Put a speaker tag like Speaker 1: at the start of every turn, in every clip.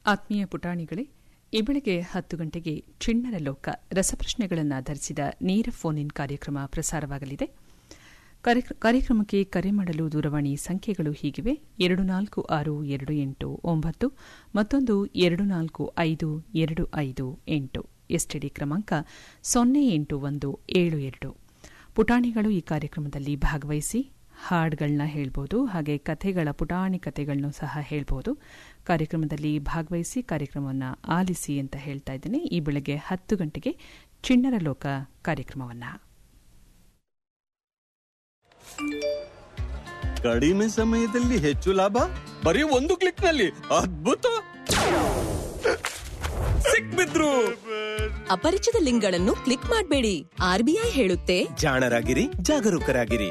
Speaker 1: ಆತ್ಮೀಯ ಪುಟಾಣಿಗಳೇ ಈ ಬೆಳಗ್ಗೆ ಹತ್ತು ಗಂಟೆಗೆ ಚಿಣ್ಣರ ಲೋಕ ರಸಪ್ರಶ್ನೆಗಳನ್ನು ಧರಿಸಿದ ನೇರ ಫೋನ್ ಇನ್ ಕಾರ್ಯಕ್ರಮ ಪ್ರಸಾರವಾಗಲಿದೆ ಕಾರ್ಯಕ್ರ- ಕಾರ್ಯಕ್ರಮಕ್ಕೆ ಕರೆ ಮಾಡಲು ದೂರವಾಣಿ ಸಂಖ್ಯೆಗಳು ಹೀಗಿವೆ ಎರಡು ನಾಲ್ಕು ಆರು ಎರಡು ಎಂಟು ಒಂಬತ್ತು ಮತ್ತೊಂದು ಎರಡು ನಾಲ್ಕು ಐದು ಎರಡು ಐದು ಎಂಟು ಎಸ್ಟಿಡಿ ಕ್ರಮಾಂಕ ಸೊನ್ನೆ ಎಂಟು ಒಂದು ಏಳು ಎರಡು ಪುಟಾಣಿಗಳು ಈ ಕಾರ್ಯಕ್ರಮದಲ್ಲಿ ಭಾಗವಹಿಸಿ ಹಾಡುಗಳನ್ನ ಹೇಳ್ಬೋದು ಹಾಗೆ ಕಥೆಗಳ ಪುಟಾಣಿ ಕಥೆಗಳನ್ನು ಸಹ ಹೇಳ್ಬೋದು ಕಾರ್ಯಕ್ರಮದಲ್ಲಿ ಭಾಗವಹಿಸಿ ಕಾರ್ಯಕ್ರಮವನ್ನು ಆಲಿಸಿ ಅಂತ ಹೇಳ್ತಾ ಇದ್ದೀನಿ ಈ ಬೆಳಗ್ಗೆ ಹತ್ತು ಗಂಟೆಗೆ ಚಿಣ್ಣರ ಲೋಕ ಕಾರ್ಯಕ್ರಮವನ್ನು
Speaker 2: ಕಡಿಮೆ ಸಮಯದಲ್ಲಿ ಹೆಚ್ಚು ಲಾಭ ಬರೀ ಒಂದು ಕ್ಲಿಕ್ ನಲ್ಲಿ ಅದ್ಭುತ ಸಿಕ್ಬಿದ್ರು
Speaker 3: ಅಪರಿಚಿತ ಲಿಂಕ್ಗಳನ್ನು ಕ್ಲಿಕ್ ಮಾಡಬೇಡಿ ಆರ್ಬಿಐ ಹೇಳುತ್ತೆ
Speaker 4: ಜಾಣರಾಗಿರಿ ಜಾಗರೂಕರಾಗಿರಿ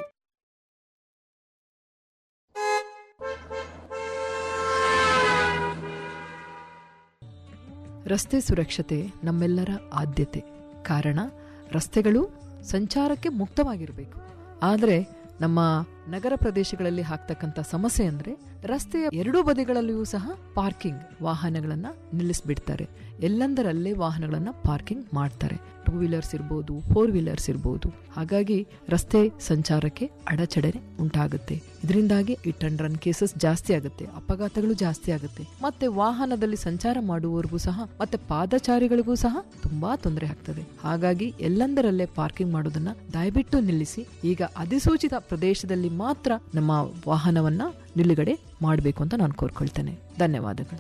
Speaker 5: ರಸ್ತೆ ಸುರಕ್ಷತೆ ನಮ್ಮೆಲ್ಲರ ಆದ್ಯತೆ ಕಾರಣ ರಸ್ತೆಗಳು ಸಂಚಾರಕ್ಕೆ ಮುಕ್ತವಾಗಿರಬೇಕು ಆದರೆ ನಮ್ಮ ನಗರ ಪ್ರದೇಶಗಳಲ್ಲಿ ಆಗ್ತಕ್ಕಂಥ ಸಮಸ್ಯೆ ಅಂದ್ರೆ ರಸ್ತೆಯ ಎರಡೂ ಬದಿಗಳಲ್ಲಿಯೂ ಸಹ ಪಾರ್ಕಿಂಗ್ ವಾಹನಗಳನ್ನ ನಿಲ್ಲಿಸ್ಬಿಡ್ತಾರೆ ಎಲ್ಲಂದರಲ್ಲೇ ವಾಹನಗಳನ್ನ ಪಾರ್ಕಿಂಗ್ ಮಾಡ್ತಾರೆ ಟೂ ವೀಲರ್ಸ್ ಇರ್ಬೋದು ಫೋರ್ ವೀಲರ್ಸ್ ಇರ್ಬೋದು ಹಾಗಾಗಿ ರಸ್ತೆ ಸಂಚಾರಕ್ಕೆ ಅಡಚಣೆ ಉಂಟಾಗುತ್ತೆ ಇದರಿಂದಾಗಿ ಇಟ್ ಅಂಡ್ ರನ್ ಕೇಸಸ್ ಜಾಸ್ತಿ ಆಗುತ್ತೆ ಅಪಘಾತಗಳು ಜಾಸ್ತಿ ಆಗುತ್ತೆ ಮತ್ತೆ ವಾಹನದಲ್ಲಿ ಸಂಚಾರ ಮಾಡುವವರಿಗೂ ಸಹ ಮತ್ತೆ ಪಾದಚಾರಿಗಳಿಗೂ ಸಹ ತುಂಬಾ ತೊಂದರೆ ಆಗ್ತದೆ ಹಾಗಾಗಿ ಎಲ್ಲಂದರಲ್ಲೇ ಪಾರ್ಕಿಂಗ್ ಮಾಡೋದನ್ನ ದಯವಿಟ್ಟು ನಿಲ್ಲಿಸಿ ಈಗ ಅಧಿಸೂಚಿತ ಪ್ರದೇಶದಲ್ಲಿ ಮಾತ್ರ ನಮ್ಮ ವಾಹನವನ್ನ ನಿಲುಗಡೆ ಮಾಡಬೇಕು ಅಂತ ನಾನು ಕೋರ್ಕೊಳ್ತೇನೆ ಧನ್ಯವಾದಗಳು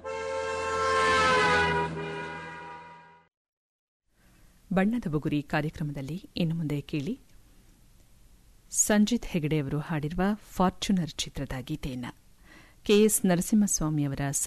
Speaker 1: ಬಣ್ಣದ ಬುಗುರಿ ಕಾರ್ಯಕ್ರಮದಲ್ಲಿ ಇನ್ನು ಮುಂದೆ ಕೇಳಿ ಸಂಜಿತ್ ಹೆಗಡೆ ಅವರು ಹಾಡಿರುವ ಫಾರ್ಚುನರ್ ಚಿತ್ರದ ಗೀತೆಯನ್ನು ಕೆಎಸ್ ನರಸಿಂಹಸ್ವಾಮಿಯವರ